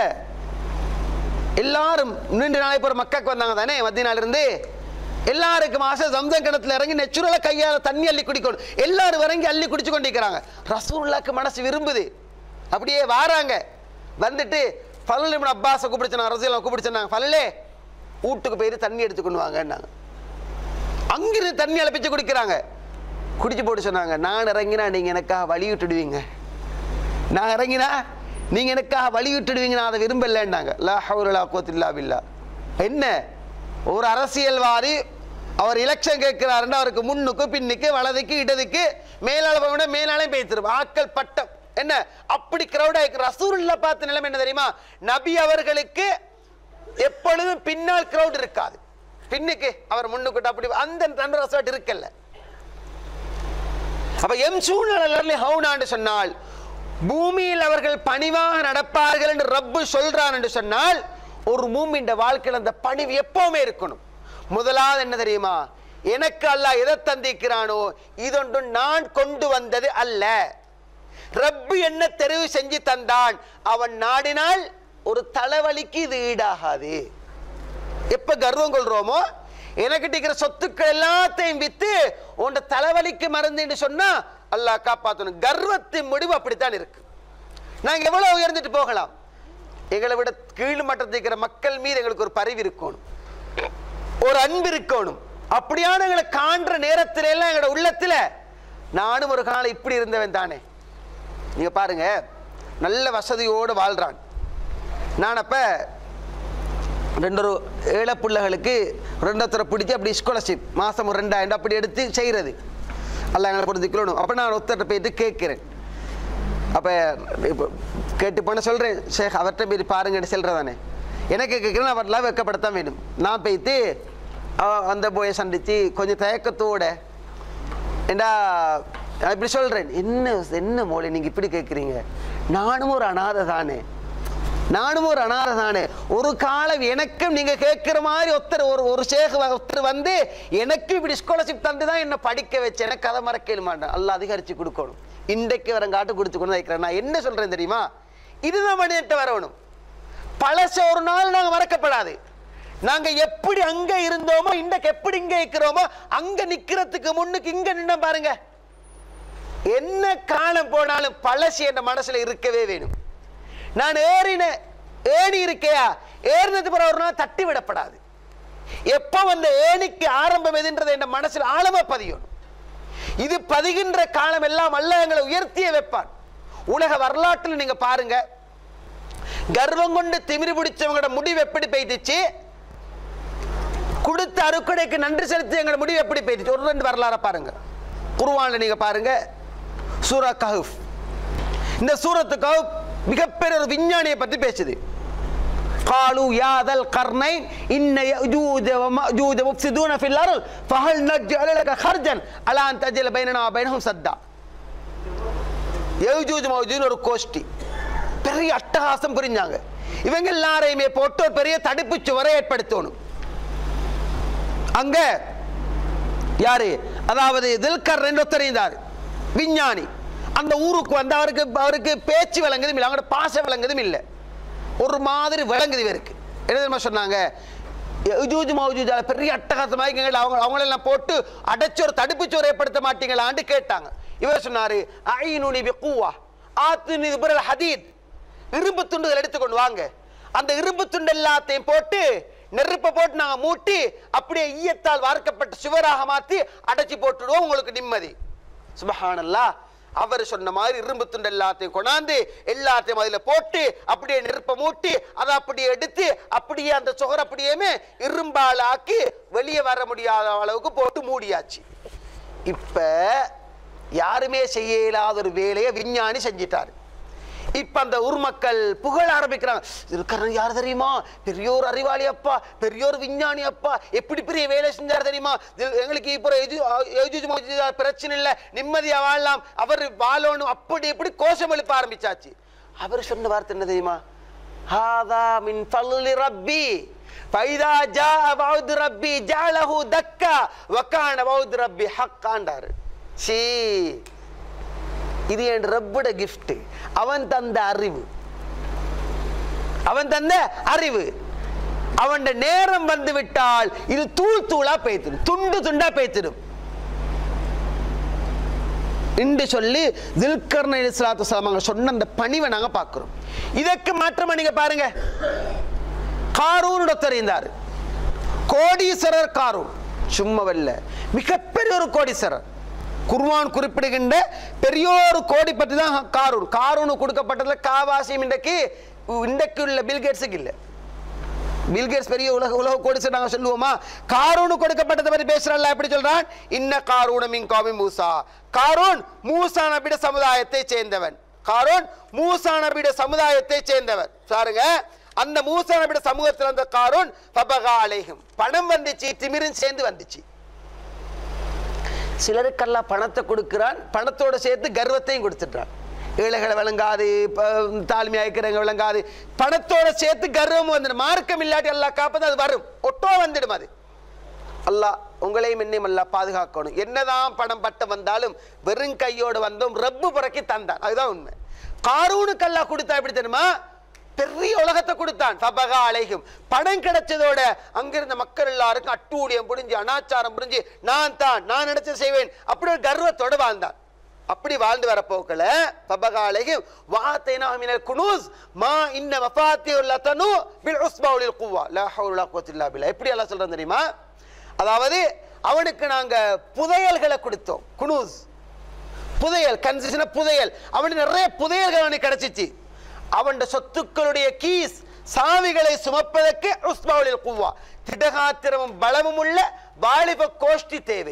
எல்லாரும் நீண்ட நாளை போற மக்காக்கு வந்தாங்க தானே மத்திய இருந்து எல்லாருக்கும் ஆசை ஜம்சம் கிணத்துல இறங்கி நெச்சுரலா கையால தண்ணி அள்ளி குடிக்கணும் எல்லாரும் இறங்கி அள்ளி குடிச்சு கொண்டிருக்கிறாங்க ரசூலுல்லாக்கு மனசு விரும்புது அப்படியே வாராங்க வந்துட்டு ஃபலல் இப்னு அப்பாஸை கூப்பிடுச்சாங்க ரசூலை கூப்பிடுச்சாங்க ஃபலலே வீட்டுக்கு போயிட்டு தண்ணி எடுத்து கொண்டு வாங்கன்னாங்க அங்கிருந்து தண்ணி அழைப்பிச்சு குடிக்கிறாங்க குடிச்சு போட்டு சொன்னாங்க நான் இறங்கினா நீங்க எனக்காக வழி விட்டுடுவீங்க நான் இறங்கினா நீங்க எனக்காக வழி விட்டுடுவீங்க நான் அதை விரும்பலன்னாங்க லா ஹவுலா கோத்தில்லா பில்லா என்ன ஒரு அரசியல்வாதி அவர் எலெக்ஷன் கேட்கிறாருன்னா அவருக்கு முன்னுக்கு பின்னுக்கு வலதுக்கு இடதுக்கு மேலாள விட மேலாளே பேசிரும் ஆக்கள் பட்டம் என்ன அப்படி கிரௌடா இருக்கு ரசூலுல்லா பார்த்த நிலைமை என்ன தெரியுமா நபி அவர்களுக்கு எப்பொழுதும் பின்னால் கிரௌட் இருக்காது பின்னுக்கு அவர் முன்னுக்கிட்ட அப்படி அந்த நண்பர் ரசோட் இருக்கல்ல அப்ப எம் சூழ்நிலை ஹவுனான்னு சொன்னால் பூமியில் அவர்கள் பணிவாக நடப்பார்கள் என்று ரப்பு சொல்றான் என்று சொன்னால் ஒரு மூமின் வாழ்க்கையில் அந்த பணிவு எப்பவுமே இருக்கணும் முதலாவது என்ன தெரியுமா எனக்கு அல்லாஹ் எதை தந்திக்கிறானோ இதொன்றும் நான் கொண்டு வந்தது அல்ல ரப்பு என்ன தெரிவு செஞ்சு தந்தான் அவன் நாடினால் ஒரு தலைவலிக்கு இது ஈடாகாது எப்ப கர்வம் கொள்றோமோ எனக்கிட்ட இருக்கிற சொத்துக்கள் எல்லாத்தையும் வித்து உன் தலைவலிக்கு மருந்துன்னு சொன்னா அல்லாஹ் காப்பாத்தணும் கர்வத்தின் முடிவு அப்படித்தான் இருக்கு நாங்க எவ்வளவு உயர்ந்துட்டு போகலாம் எங்களை விட கீழ் மட்டத்தில் இருக்கிற மக்கள் மீது எங்களுக்கு ஒரு பரிவு இருக்கணும் ஒரு அன்பு இருக்கணும் அப்படியான எங்களை காண்ற நேரத்துல எல்லாம் எங்களோட உள்ளத்துல நானும் ஒரு காலம் இப்படி இருந்தவன் தானே நீங்க பாருங்க நல்ல வசதியோடு வாழ்றான் நான் அப்ப ரெண்டு ஒரு ஏழை பிள்ளைகளுக்கு ரெண்டத்தரை பிடிச்சி அப்படி ஸ்காலர்ஷிப் மாதம் ஒரு ரெண்டாயிரம் அப்படி எடுத்து செய்கிறது அல்ல எங்களை புரிஞ்சுக்கணும் அப்போ நான் ஒருத்தர்கிட்ட போயிட்டு கேட்கிறேன் அப்போ இப்போ கேட்டு போன சொல்கிறேன் ஷேக் அவர்கிட்ட போய் பாருங்கன்னு சொல்கிறதானே எனக்கு கேட்குறேன் அவர்லாம் வெக்கப்படுத்தான் வேணும் நான் போயிட்டு அவ- அந்த போயை சந்தித்து கொஞ்சம் தயக்கத்தோட ஏண்டா நான் இப்படி சொல்கிறேன் என்ன என்ன மோளி நீங்கள் இப்படி கேட்குறீங்க நானும் ஒரு அனாதை தானே நானும் ஒரு அனாதை தானே ஒரு காலம் எனக்கும் நீங்க கேட்கிற மாதிரி ஒருத்தர் ஒரு ஒரு சேக ஒருத்தர் வந்து எனக்கு இப்படி ஸ்காலர்ஷிப் தந்து தான் என்ன படிக்க வச்சு எனக்கு கதை மறக்க மாட்டேன் அல்ல அதிகரிச்சு கொடுக்கணும் இன்றைக்கு வரங்காட்டு கொடுத்து கொண்டு வைக்கிறேன் நான் என்ன சொல்றேன் தெரியுமா இதுதான் மனிதன்ட்ட வரணும் பழச ஒரு நாள் நாங்க மறக்கப்படாது நாங்க எப்படி அங்க இருந்தோமோ இன்றைக்கு எப்படி இங்க இருக்கிறோமோ அங்க நிக்கிறதுக்கு முன்னுக்கு இங்க நின்ன பாருங்க என்ன காலம் போனாலும் பழசு என் மனசுல இருக்கவே வேணும் நான் ஏறின ஏணி இருக்கையா ஏறினது பிறகு ஒரு நாள் தட்டி விடப்படாது எப்போ அந்த ஏணிக்கு ஆரம்பம் எதுன்றது என் மனசுல ஆழமா பதியணும் இது பதிகின்ற காலம் எல்லாம் அல்ல எங்களை உயர்த்திய வைப்பான் உலக வரலாற்றில் நீங்க பாருங்க கர்வம் கொண்டு திமிரி பிடிச்சவங்களோட முடிவு எப்படி போயிட்டுச்சு கொடுத்த அறுக்கடைக்கு நன்றி செலுத்தி எங்களோட முடிவு எப்படி போயிடுச்சு ஒரு ரெண்டு வரலாற பாருங்க குருவான்ல நீங்க பாருங்க சூரா கஹுஃப் இந்த சூரத்து கஹுஃப் மிகப்பெரிய ஒரு விஞ்ஞானியை பத்தி பேசுது قالوا يا ذا القرنين إن يأجوج ومأجوج مفسدون في الأرض فهل نجعل لك خرجا على أن تجعل بيننا وبينهم سدا யஜூஜ் மௌஜூஜ் ஒரு கோஷ்டி பெரிய அட்டகாசம் புரிஞ்சாங்க இவங்க எல்லாரையுமே போட்டு ஒரு பெரிய தடுப்பு சுவரை ஏற்படுத்தணும் அங்க யாரு அதாவது தில்கர் ரெண்டு தெரிந்தார் விஞ்ஞானி அந்த ஊருக்கு வந்து அவருக்கு அவருக்கு பேச்சு விளங்குதும் இல்லை அவங்களோட பாச விளங்குதும் இல்லை ஒரு மாதிரி விளங்குது இவருக்கு என்ன தெரியுமா சொன்னாங்க யஜூஜ் மௌஜூஜால பெரிய அட்டகாசமாக எங்களை அவங்க அவங்களெல்லாம் போட்டு அடைச்சு ஒரு தடுப்பு சுவர் ஏற்படுத்த மாட்டீங்களான்னு கேட்டாங்க இவர் சொன்னாரு ஐநூனி பிக்குவா ஆத்து பிறல் ஹதீத் இரும்பு துண்டுகள் எடுத்துக்கொண்டு வாங்க அந்த இரும்பு துண்டு எல்லாத்தையும் போட்டு நெருப்பை போட்டு நாங்க மூட்டி அப்படியே ஈயத்தால் வார்க்கப்பட்ட சுவராக மாத்தி அடைச்சி போட்டுடுவோம் உங்களுக்கு நிம்மதி சுபஹானல்லாஹ் அவர் சொன்ன மாதிரி இரும்பு துண்டு எல்லாத்தையும் கொண்டாந்து எல்லாத்தையும் அதுல போட்டு அப்படியே நெருப்பை மூட்டி அதை அப்படியே எடுத்து அப்படியே அந்த சுகர் அப்படியேமே இரும்பால் ஆக்கி வெளியே வர முடியாத அளவுக்கு போட்டு மூடியாச்சு இப்ப யாருமே செய்ய இயலாத ஒரு வேலையை விஞ்ஞானி செஞ்சிட்டாரு இப்ப அந்த ஊர் மக்கள் புகழ ஆரம்பிக்கிறாங்க இருக்கிறது யார் தெரியுமா பெரியோர் அறிவாளி அப்பா பெரியோர் விஞ்ஞானி அப்பா எப்படி பெரிய வேலை செஞ்சார் தெரியுமா இது எங்களுக்கு இப்போ எஜு- எஜுஜ் மௌஜூஜ் பிரச்சனை இல்லை நிம்மதியா வாழலாம் அவர் வாழணும் அப்படி இப்படி கோஷம் எழுப்ப ஆரம்பிச்சாச்சு அவர் சொன்ன வார்த்தை என்ன தெரியுமா ஹாதா மின் ஃபல்லி ரப்பி ஃபைதா ஜா வௌத் ரப்பி ஜாலஹு தக்கா வகான வௌத் ரப்பி ஹக்காண்டாரு சீ இது என் ரப்போட கிஃப்ட் அவன் தந்த அறிவு அவன் தந்த அறிவு அவன் நேரம் வந்து விட்டால் இது தூள் தூளா பேய்த்திடும் துண்டு துண்டா பேய்த்திடும் என்று சொல்லி தில்கர்ண இஸ்லாத்து அவங்க சொன்ன அந்த பணிவை நாங்க பார்க்கிறோம் இதற்கு மாற்றமா நீங்க பாருங்க காரூனோட தெரிந்தார் கோடீஸ்வரர் காரூன் சும்மவல்ல மிகப்பெரிய ஒரு கோடீஸ்வரர் குர்வான் குறிப்பிடுகின்ற பெரிய ஒரு கோடி பற்றி தான் காரூன் காரூனு கொடுக்கப்பட்டதுல காவாசியம் இன்றைக்கு இன்றைக்கு உள்ள பில்கேட்ஸுக்கு இல்லை பில்கேட்ஸ் பெரிய உலக உலக கோடிசை நாங்க சொல்லுவோமா காரூனு கொடுக்கப்பட்டதை பற்றி பேசுறல்ல எப்படி சொல்றான் இன்ன காரூன மின் காமி மூசா காரூன் மூசா நபிட சமுதாயத்தை சேர்ந்தவன் காரூன் மூசா நபிட சமுதாயத்தை சேர்ந்தவன் பாருங்க அந்த மூசா நபிட சமூகத்தில் அந்த காரூன் பபகா அலைகும் பணம் வந்துச்சு திமிரும் சேர்ந்து வந்துச்சு சிலருக்கெல்லாம் பணத்தை கொடுக்கிறான் பணத்தோட சேர்த்து கர்வத்தையும் கொடுத்துட்டான் ஏழைகளை விளங்காது ப- தாழ்மையா இருக்கிறவங்க விளங்காது பணத்தோட சேர்த்து கர்வம் வந்துடும் மார்க்கம் இல்லாட்டி எல்லாம் காப்பது அது வரும் ஒட்டோ வந்துடும் அது அல்லாஹ் உங்களையும் என்னையும் அல்லாஹ் பாதுகாக்கணும் என்னதான் பணம் பட்டு வந்தாலும் வெறும் கையோடு வந்தோம் ரப்பு புறக்கி தந்தான் அதுதான் உண்மை காரூனுக்கு அல்லாஹ் கொடுத்தா எப்படி தெரியுமா பெரிய உலகத்தை கொடுத்தான் ஃபபகா அலைகும் பணம் கிடைச்சதோட அங்கிருந்த மக்கள் எல்லாருக்கும் அட்டூழியம் புரிஞ்சு அனாச்சாரம் புரிஞ்சு நான் தான் நான் நினைச்சது செய்வேன் அப்படி ஒரு கர்வத்தோட வாழ்ந்தான் அப்படி வாழ்ந்து வர போக்கல ஃபபகா அலைகும் வாத்தைனா மினல் குனூஸ் மா இன்ன மஃபாத்தியுல் லதனு பில் உஸ்பவுலில் குவா லா ஹவுல வலா குவத்த இல்லா பில்லா எப்படி அல்லாஹ் சொல்றான் தெரியுமா அதாவது அவனுக்கு நாங்க புதையல்களை கொடுத்தோம் குனூஸ் புதையல் கன்சிஷன புதையல் அவனுக்கு நிறைய புதையல்கள் அவனுக்கு கிடைச்சிச்சு அவன் சொத்துக்களுடைய கீஸ் சாவிகளை சுமப்பதற்கு உஸ்மாவுலில் குவா திடகாத்திரமும் பலமும் உள்ள வாலிப கோஷ்டி தேவை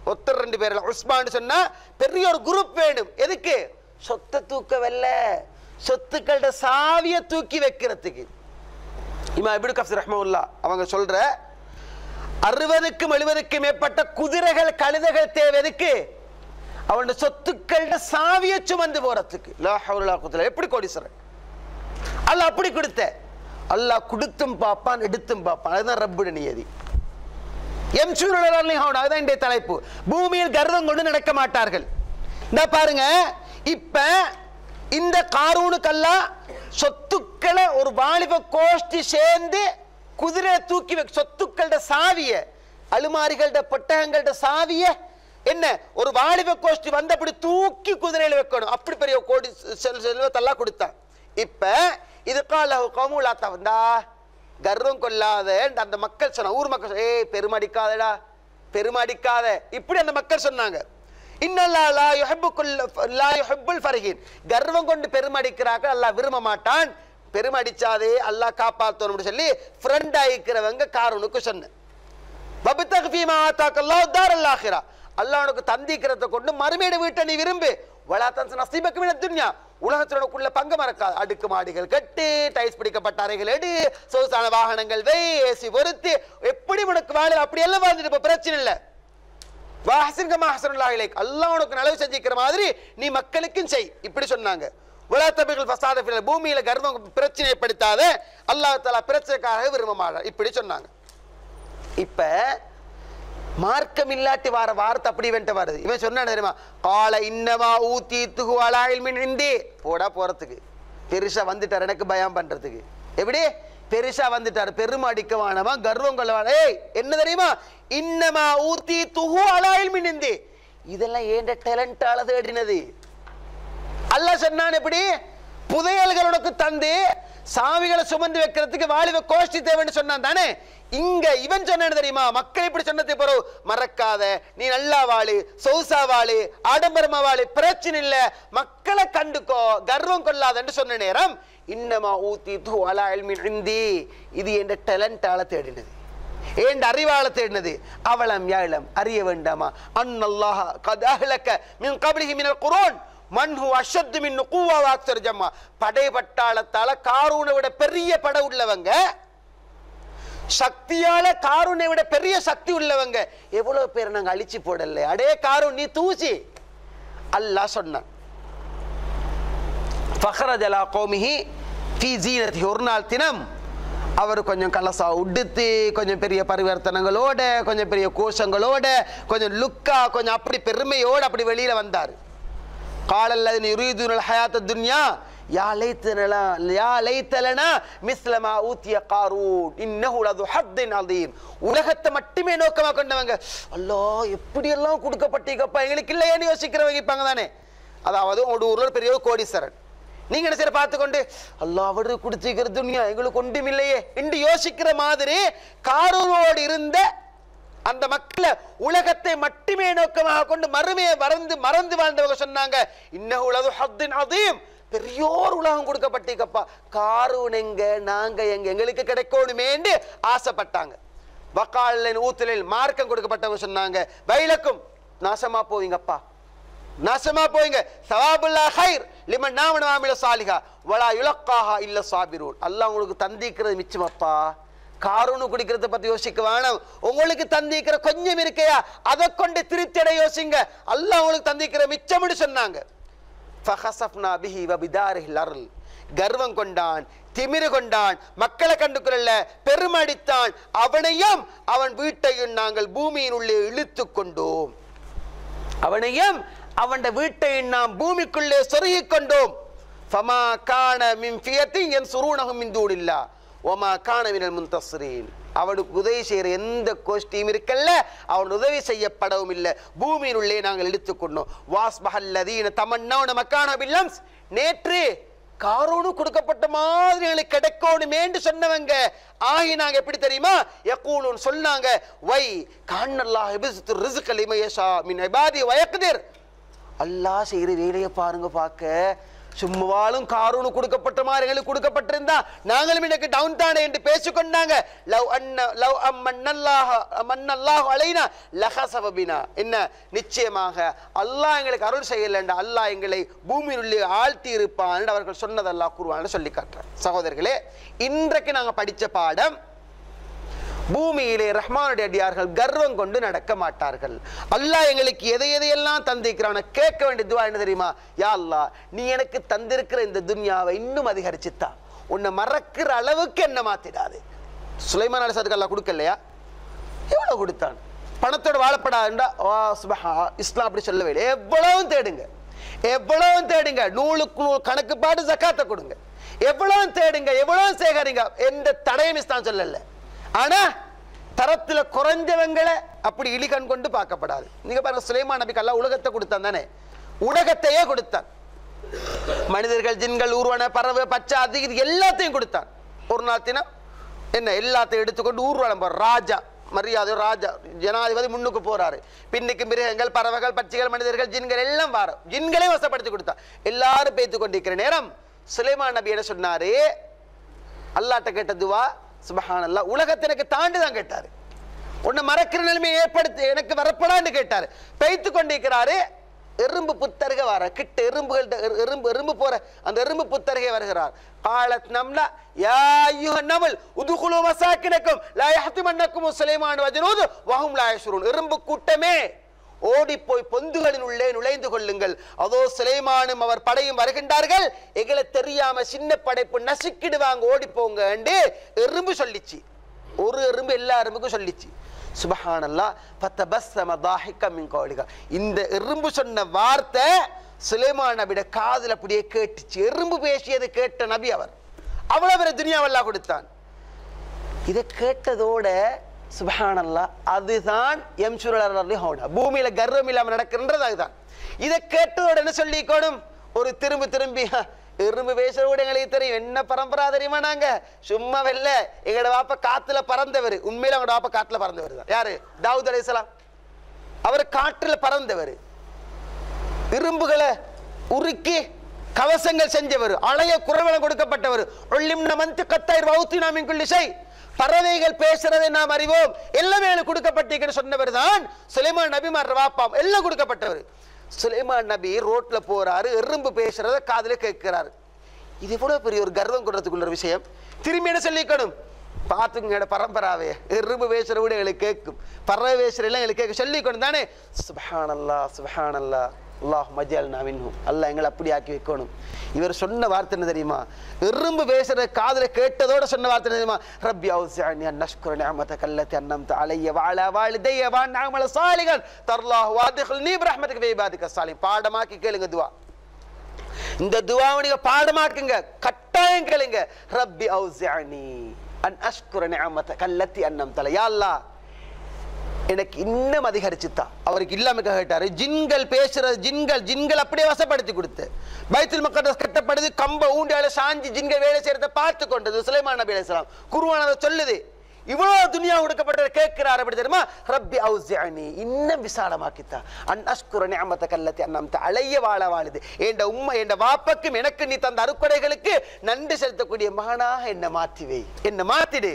ஒருத்தர் ரெண்டு பேர் இல்ல. உஸ்மான் சொன்னா பெரிய ஒரு குரூப் வேணும் எதுக்கு சொத்தை தூக்க வெல்ல சொத்துக்களோட சாவிய தூக்கி வைக்கிறதுக்கு இமா இப்னு கஃபர் ரஹ்மவுல்லா அவங்க சொல்ற அறுபதுக்கும் எழுபதுக்கும் மேற்பட்ட குதிரைகள் கழுதைகள் தேவை எதுக்கு அவனோட சொத்துக்களோட சாவிய சுமந்து போறதுக்கு லா ஹவுல லா குவத்த இல்லா. எப்படி கோடீஸ்வரன் அல்லாஹ் அப்படி கொடுத்த அல்லாஹ் கொடுத்தும் பார்ப்பான் எடுத்தும் பார்ப்பான் அதுதான் ரப்புட நியதி எம்சூரன் அதுதான் இன்றைய தலைப்பு பூமியில் கர்வம் கொண்டு நடக்க மாட்டார்கள் இந்த பாருங்க இப்ப இந்த காரூனுக்கெல்லாம் சொத்துக்களை ஒரு வாலிப கோஷ்டி சேர்ந்து குதிரை தூக்கி வை சொத்துக்களோட சாவிய அலுமாரிகளோட பொட்டகங்களோட சாவிய என்ன ஒரு வாலிப கோஷ்டி வந்து அப்படி தூக்கி குதிரையில வைக்கணும் அப்படி பெரிய கோடி செல் செல்வத்தெல்லாம் கொடுத்தான் இப்ப இது கால கமுலாத்தா வந்தா கர்வம் கொள்ளாத அந்த மக்கள் சொன்ன ஊர் மக்கள் சொன்ன, ஏய் பெருமடிக்காதடா பெருமடிக்காத இப்படி அந்த மக்கள் சொன்னாங்க இன்னல்லா லா யுஹிப்புக்குல் லா யுஹிப்புல் ஃபரிஹின் கர்வம் கொண்டு பெருமடிக்கிறார்கள் அல்லாஹ் விரும்ப மாட்டான் பெருமடிச்சாதே அல்லாஹ் காப்பாத்தணும் சொல்லி ஃப்ரெண்ட் ஆயிக்கிறவங்க காரூனுக்கு சொன்னேன் வபித்தக் ஃபீமா ஆத்தாக்க அல்லாஹ் தாரல் ஆখিরা அல்லாஹ் உனக்கு தந்திக்கிறத கொண்டு மறுமையிட வீட்டை நீ விரும்பு வலா தன்ஸ் நசீபக்கு மின துன்யா உலகத்தில் உனக்குள்ள பங்கு மறக்காது அடுக்கு மாடிகள் கட்டு டைல்ஸ் பிடிக்கப்பட்ட அறைகள் எடு சொகுசான வாகனங்கள் வை ஏசி பொருத்து எப்படி உனக்கு வாழ அப்படி எல்லாம் வாழ்ந்துட்டு இப்ப பிரச்சனை இல்லை வாஹசின் கமா ஹசனுல்லா இலைக் அல்லாஹ் உனக்கு நலவு செஞ்சிக்கிற மாதிரி நீ மக்களுக்கும் செய் இப்படி சொன்னாங்க உலா தபிகள் ஃபசாத ஃபில் பூமியில கர்வம் பிரச்சனை ஏற்படுத்தாத அல்லாஹ் தஆலா பிரச்சனைக்காக விரும்ப மாட்டார் இப்படி சொன்னாங்க இப்ப மார்க்கம் இல்லாட்டி வார வார்த்தை அப்படி வெண்ட வருது இவன் சொன்னான் தெரியுமா கால இன்னமா ஊத்தி துகு அலாயில் மின் இந்தி போடா போறதுக்கு பெருசா வந்துட்டார் எனக்கு பயம் பண்றதுக்கு எப்படி பெருசா வந்துட்டார் பெருமை அடிக்க வேணாமா கர்வம் கொள்ள வேணாம் ஏய் என்ன தெரியுமா இன்னமா ஊத்தி துகு அலாயில் மின் இந்தி இதெல்லாம் ஏண்ட டேலண்டால தேடினது அல்லாஹ் சொன்னான் எப்படி புதையல்கள் உனக்கு தந்து சாமிகளை சுமந்து வைக்கிறதுக்கு வாலிப கோஷ்டி தேவைன்னு சொன்னான் தானே இங்க இவன் சொன்னான் தெரியுமா மக்கள் இப்படி சொன்னதுக்கு பிறகு மறக்காத நீ நல்லா வாழு சொகுசா வாழு ஆடம்பரமா வாழு பிரச்சனை இல்ல மக்களை கண்டுக்கோ கர்வம் கொள்ளாதன்னு சொன்ன நேரம் இன்னமா ஊத்தி தூ அலா இல்மின் இந்தி இது என்ற டேலண்டால தேடினது ஏண்ட அறிவாள தேடினது அவலம் யாழம் அறிய வேண்டாமா அன்னல்லாஹ கத் அஹ்லக மின் கப்லிஹி மினல் குரோன் மன்ஹு அஷத்து மின் குவா வாக்தர் ஜம்மா படை பட்டாளத்தால காரூனை விட பெரிய படை உள்ளவங்க சக்தியால காரூனை விட பெரிய சக்தி உள்ளவங்க எவ்வளவு பேரை நாங்க அழிச்சு போடல அடே காரூன் நீ தூசி அல்லாஹ் சொன்னான் ஃபஹரஜலா கோமிஹி ஃபி ஜீனத்தி ஒரு நாள் தினம் அவர் கொஞ்சம் கலசா உடுத்து கொஞ்சம் பெரிய பரிவர்த்தனங்களோட கொஞ்சம் பெரிய கோஷங்களோட கொஞ்சம் லுக்கா கொஞ்சம் அப்படி பெருமையோட அப்படி வெளியில வந்தார் காலல்லது யுரீதுனல் ஹயாத்த துன்யா யா லைத்தனலா யா லைத்தலனா மிஸ்லமா ஊத்திய காரூன் இன்னஹு லது ஹத்தின் அதீம் உலகத்தை மட்டுமே நோக்கமா கொண்டவங்க அல்லாஹ் எப்படி எல்லாம் கொடுக்கப்பட்டீங்கப்பா எங்களுக்கு இல்லையேன்னு யோசிக்கிறவங்க இருப்பாங்க தானே அதாவது ஒரு ஊர்ல ஒரு பெரிய ஒரு கோடீஸ்வரன் நீங்க என்ன செய்ய பார்த்துக்கொண்டு அல்லாஹ் அவரு கொடுத்திருக்கிற துன்யா எங்களுக்கு ஒன்றும் இல்லையே என்று யோசிக்கிற மாதிரி காரூனோடு இருந்த அந்த மக்களை உலகத்தை மட்டுமே நோக்கமாக கொண்டு மறுமையை மறந்து மறந்து வாழ்ந்தவங்க சொன்னாங்க இன்னும் உலகு ஹத்தின் அதையும் பெரியோர் உலகம் கொடுக்கப்பட்டிருக்கப்பா காரூன் எங்க நாங்க எங்க எங்களுக்கு கிடைக்கணுமேன்னு ஆசைப்பட்டாங்க வக்காலின் ஊத்தலில் மார்க்கம் கொடுக்கப்பட்டவங்க சொன்னாங்க வயலுக்கும் நாசமா போவீங்கப்பா நாசமா போயிங்க சவாபுல்லா ஹைர் லிமன் நாமன ஆமில சாலிகா வலா யுலக்காஹா இல்ல சாபிரூன் அல்லாஹ் உங்களுக்கு தந்திக்கிறது மிச்சமப்பா காரூனு குடிக்கிறத பத்தி யோசிக்க வேணாம் உங்களுக்கு தந்திக்கிற கொஞ்சம் இருக்கையா அதை கொண்டு திருப்தி அடைய யோசிங்க அல்லாஹ் உங்களுக்கு தந்திக்கிற மிச்சம்னு சொன்னாங்க ஃபஹசஃப்னா பிஹி வபிதாரிஹில் அருள் கர்வம் கொண்டான் திமிரு கொண்டான் மக்களை கண்டுக்கொள்ள பெருமடித்தான் அவனையும் அவன் வீட்டையும் நாங்கள் பூமியின் உள்ளே இழுத்து கொண்டோம் அவனையும் அவன் வீட்டை நாம் பூமிக்குள்ளே சொருகிக் கொண்டோம் ஃபமா காண மின் ஃபியத்தின் என் சுரூனகம் மின் தூணில்லா ஒமா காண மினல் முன்தஸ்ரீன் அவனுக்கு உதவி செய்கிற எந்த கோஷ்டியும் இருக்கல்ல அவன் உதவி செய்யப்படவும் இல்லை பூமியின் உள்ளே நாங்கள் எடுத்துக்கொண்டோம் வாஸ்பஹல்லதீன தமன்னவன மக்கான பில்லம்ஸ் நேற்று காரோனு கொடுக்கப்பட்ட மாதிரி எங்களுக்கு கிடைக்கணுமேன்னு சொன்னவங்க ஆகி நாங்க எப்படி தெரியுமா யக்கூலுன் சொன்னாங்க வை காண்ணல்லாஹ் எபிசுத்து ரிசுக் லிமயஷா மின் இபாதி வயக்திர் அல்லாஹ் செய்கிற வேலையை பாருங்க பார்க்க சும்மாவாலும் காரூனு கொடுக்கப்பட்ட மாதிரி எங்களுக்கு கொடுக்கப்பட்டிருந்தா நாங்களும் எனக்கு டவுன் தானே என்று பேசிக்கொண்டாங்க லவ் அன்ன லவ் அம்மன்னல்லாஹ மன்னல்லாஹு அலைனா லஹசவபினா என்ன நிச்சயமாக அல்லாஹ் எங்களுக்கு அருள் செய்யலண்டா அல்லாஹ் எங்களை பூமியில் உள்ளே ஆழ்த்தி இருப்பான் என்று அவர்கள் சொன்னதல்லாஹ் கூறுவான்னு சொல்லி காட்டுறேன் சகோதரர்களே இன்றைக்கு நாங்க படிச்ச பாடம் பூமியிலே ரஹ்மானுடைய அடியார்கள் கர்வம் கொண்டு நடக்க மாட்டார்கள் அல்லாஹ் எங்களுக்கு எதை எதையெல்லாம் தந்திருக்கிறான் கேட்க வேண்டிய துவா என்ன தெரியுமா யா அல்லாஹ் நீ எனக்கு தந்திருக்கிற இந்த துன்யாவை இன்னும் அதிகரிச்சுத்தா உன்னை மறக்கிற அளவுக்கு என்ன மாத்திடாது சுலைமான் அலிசாத்துக்கு அல்லாஹ் கொடுக்கலையா எவ்வளவு கொடுத்தான் பணத்தோட வாழப்படாதுண்டா வா சுபஹா இஸ்லாம் அப்படி சொல்லவே இல்லை எவ்வளவும் தேடுங்க எவ்வளவும் தேடுங்க நூலுக்கு நூல் கணக்கு பாட்டு ஜக்காத்தை கொடுங்க எவ்வளவு தேடுங்க எவ்வளவு சேகரிங்க எந்த தடையும் இஸ்லாம் சொல்லல ஆனா தரத்துல குறைஞ்சவங்களை அப்படி இழிகண் கொண்டு பார்க்கப்படாது நீங்க பாருங்க சுலைமான் நபிக்கு அல்லாஹ் உலகத்தை கொடுத்தான் தானே உலகத்தையே கொடுத்தான் மனிதர்கள் ஜின்கள் ஊர்வன பறவை பச்சை அது இது எல்லாத்தையும் கொடுத்தான் ஒரு நாள் தினம் என்ன எல்லாத்தையும் எடுத்துக்கொண்டு ஊர்வலம் போற ராஜா மரியாதை ராஜா ஜனாதிபதி முன்னுக்கு போறாரு பின்னுக்கு மிருகங்கள் பறவைகள் பட்சிகள் மனிதர்கள் ஜின்கள் எல்லாம் வார ஜின்களே வசப்படுத்தி கொடுத்தா எல்லாரும் பேத்து கொண்டிருக்கிற நேரம் சுலைமான் நபி என்ன சொன்னாரு அல்லாட்ட கேட்ட துவா சுபஹானல்லா உலகத்தை எனக்கு தாண்டி தான் கேட்டாரு உன்னை மறக்கிற நிலைமையை ஏற்படுத்தி எனக்கு வரப்படான்னு கேட்டாரு பெய்த்து கொண்டிருக்கிறாரு எறும்பு புத்தருக வர கிட்ட எறும்புகள் எறும்பு எறும்பு போற அந்த எறும்பு புத்தருகே வருகிறார் காலத் நம்லா யா அய்யுஹ நமல் உதுகுலு மசாக்கினக்கும் லா யஹ்திமன்னக்கும் சுலைமான் வஜனூது வஹும் லா யஷ்ரூன் எறும்பு கூட்டமே ஓடிப்போய் பொந்துகளின் உள்ளே நுழைந்து கொள்ளுங்கள் அதோ சுலைமானும் அவர் படையும் வருகின்றார்கள் எங்களை தெரியாம சின்ன படைப்பு நசுக்கிடுவாங்க ஓடி போங்க எறும்பு சொல்லிச்சு ஒரு எறும்பு எல்லா எறும்புக்கும் சொல்லிச்சு சுபஹானல்லா ஃபத்தபஸ்ஸம தாஹிக மின் கௌலிகா இந்த எறும்பு சொன்ன வார்த்தை சுலைமான் நபியோட காதுல அப்படியே கேட்டுச்சு எறும்பு பேசியது கேட்ட நபி அவர் அவ்வளவு பெரிய துனியாவெல்லாம் கொடுத்தான் இதை கேட்டதோட சுபஹானல்லா அதுதான் எம் சுரலி ஹோனா பூமியில கர்வம் இல்லாம நடக்கின்றது அதுதான் இதை கேட்டதோட என்ன சொல்லிக்கணும் ஒரு திரும்பி திரும்பி "ஹ, எறும்பு பேசுற கூட எங்களுக்கு தெரியும் என்ன பரம்பரா தெரியுமா நாங்க சும்மா வெல்ல எங்களோட வாப்ப காத்துல பறந்தவர் உண்மையில அவங்களோட வாப்ப காத்துல பறந்தவர் தான் யாரு தாவூத் அலைஹிஸ்ஸலாம் அவர் காற்றுல பறந்தவர் இரும்புகளை உருக்கி கவசங்கள் செஞ்சவர் அலைய குரவலம் கொடுக்கப்பட்டவர் ஒள்ளிம் நமந்து கத்தாயிர் வௌத்தி நாமின் குள்ளிசை பறவைகள் பேசுறதை நாம் அறிவோம் எல்லாமே எனக்கு கொடுக்கப்பட்டிருக்குன்னு சொன்னவர் தான் சுலைமான் நபி மாற வாப்பாம் எல்லாம் கொடுக்கப்பட்டவர் சுலைமான் நபி ரோட்ல போறாரு எறும்பு பேசுறத காதுல கேட்கிறாரு இது எவ்வளவு பெரிய ஒரு கர்வம் கொடுறதுக்குள்ள ஒரு விஷயம் திரும்பி என்ன சொல்லிக்கணும் பார்த்துங்க பரம்பராவே எறும்பு பேசுற கூட எங்களுக்கு கேட்கும் பறவை பேசுற எல்லாம் எங்களுக்கு கேட்கும் சொல்லிக்கணும் தானே சுபஹானல்லா சுபஹானல்லா அல்லாஹ் மஜால் நாவின்ஹும் அல்லாஹ் எங்களை அப்படி ஆக்கி வைக்கணும் இவர் சொன்ன வார்த்தை என்ன தெரியுமா எறும்பு பேசுற காதுல கேட்டதோட சொன்ன வார்த்தை என்ன தெரியுமா ரப்பி அவுசிஅனி அன் நஷ்குர நிஅமதக அல்லதி அன்அம்த அலைய வஅலா வாலிதைய வ அன் அஅமல சாலிகன் தர்லாஹு வாதிഖ்ல்னி பிரஹ்மதிக ஃபீ இபாதிக சாலிஹ் பாடமாக்கி கேளுங்க துவா இந்த துவாவை நீங்க பாடமாக்குங்க கட்டாயம் கேளுங்க ரப்பி அவுசிஅனி அன் அஷ்குர நிஅமதக அல்லதி அன்அம்த யா அல்லாஹ் எனக்கு இன்னும் அதிகரிச்சுத்தா அவருக்கு இல்லாம கேட்டாரு ஜின்கள் பேசுறது ஜின்கள் ஜின்கள் அப்படியே வசப்படுத்தி கொடுத்து பைத்துல் மக்கள் கட்டப்படுது கம்ப ஊண்டியால சாஞ்சி ஜின்கள் வேலை செய்யறத பார்த்து கொண்டது சுலைமான் நபி அலைஹிஸ்ஸலாம் குருவான் அதை சொல்லுது இவ்வளவு துனியா கொடுக்கப்பட்ட கேட்கிறார் அப்படி தெரியுமா ரப்பி அவுசிஅனி இன்னும் விசாலமாக்கித்தா அன் அஷ்குர நிஅமத கல்லத்தி அன்னம்த அலைய வாழ வாழுது என்ற உம்மை என்ற வாப்பக்கும் எனக்கு நீ தந்த அருக்கொடைகளுக்கு நன்றி செலுத்தக்கூடிய மகனாக என்ன மாத்தி வை என்ன மாத்திடு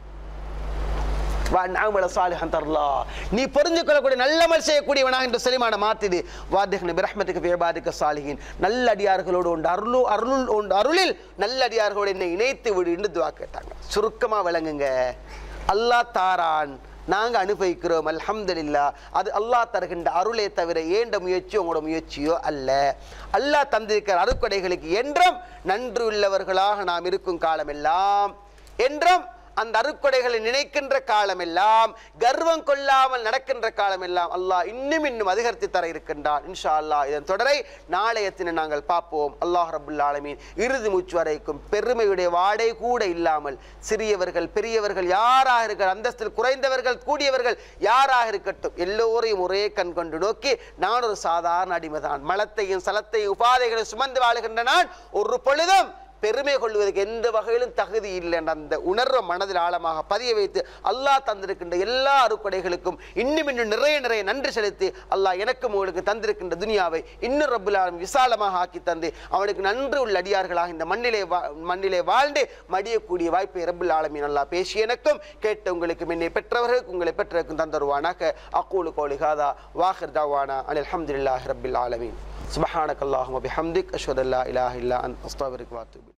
வாமல சாலிஹன் தர்லா நீ புரிஞ்சு கொள்ளக்கூடிய நல்லமல் செய்யக்கூடியவனாக என்று செலிமான மாத்திடு வாத்திகன் பிரஹ்மத்துக்கு வேபாதிக்க சாலிகின் நல்லடியார்களோடு உண்டு அருளு அருள் உண்டு அருளில் நல்லடியார்களோடு என்னை இணைத்து விடு என்று துவா கேட்டாங்க சுருக்கமா விளங்குங்க அல்லாஹ் தாரான் நாங்க அனுபவிக்கிறோம் அல்ஹம்துலில்லாஹ் அது அல்லாஹ் தருகின்ற அருளே தவிர ஏண்ட முயற்சியோ உங்களோட முயற்சியோ அல்ல அல்லாஹ் தந்திருக்கிற அருக்கொடைகளுக்கு என்றும் நன்றி உள்ளவர்களாக நாம் இருக்கும் காலமெல்லாம் என்றும் அந்த அருக்கொடைகளை நினைக்கின்ற காலமெல்லாம் கர்வம் கொள்ளாமல் நடக்கின்ற காலமெல்லாம் அல்லாஹ் இன்னும் இன்னும் அதிகரித்து தர இருக்கின்றான் இன்ஷா அல்லாஹ் இதன் தொடரை நாளைய தினம் நாங்கள் பார்ப்போம் அல்லாஹ் ரபுல் ஆலமீன் இறுதி மூச்சு வரைக்கும் பெருமையுடைய வாடை கூட இல்லாமல் சிறியவர்கள் பெரியவர்கள் யாராக இருக்கிற அந்தஸ்தில் குறைந்தவர்கள் கூடியவர்கள் யாராக இருக்கட்டும் எல்லோரையும் ஒரே கண் கொண்டு நோக்கி நான் ஒரு சாதாரண அடிமைதான் மலத்தையும் சலத்தையும் உபாதைகளை சுமந்து வாழுகின்ற நான் ஒரு பொழுதும் பெருமை கொள்வதற்கு எந்த வகையிலும் தகுதி இல்லை என்ற அந்த உணர்வை மனதில் ஆழமாக பதிய வைத்து அல்லாஹ் தந்திருக்கின்ற எல்லா அறுக்கொடைகளுக்கும் இன்னும் இன்னும் நிறைய நிறைய நன்றி செலுத்தி அல்லாஹ் எனக்கும் உங்களுக்கு தந்திருக்கின்ற துனியாவை இன்னும் ரப்புல் ஆலமீன் விசாலமாக ஆக்கி தந்து அவனுக்கு நன்றி உள்ள அடியார்களாக இந்த மண்ணிலே வா மண்ணிலே வாழ்ந்து மடியக்கூடிய வாய்ப்பை ரப்புல் ஆலமீன் அல்லாஹ் பேசி எனக்கும் கேட்ட உங்களுக்கு என்னை பெற்றவர்களுக்கு உங்களை பெற்றவருக்கும் தந்தருவானாக அக்கூலு கோலி ஹாதா வாஹிர் தாவானா அனில் அல்ஹம்துலில்லாஹி ரப்பில் ஆலமீன் சுபஹானக் அல்லாஹும்ம பிஹம்திக் அஷ்ஹது அல்லா இலாஹ இல்லா அன்த அஸ்தக்ஃபிருக வ அத்தூபு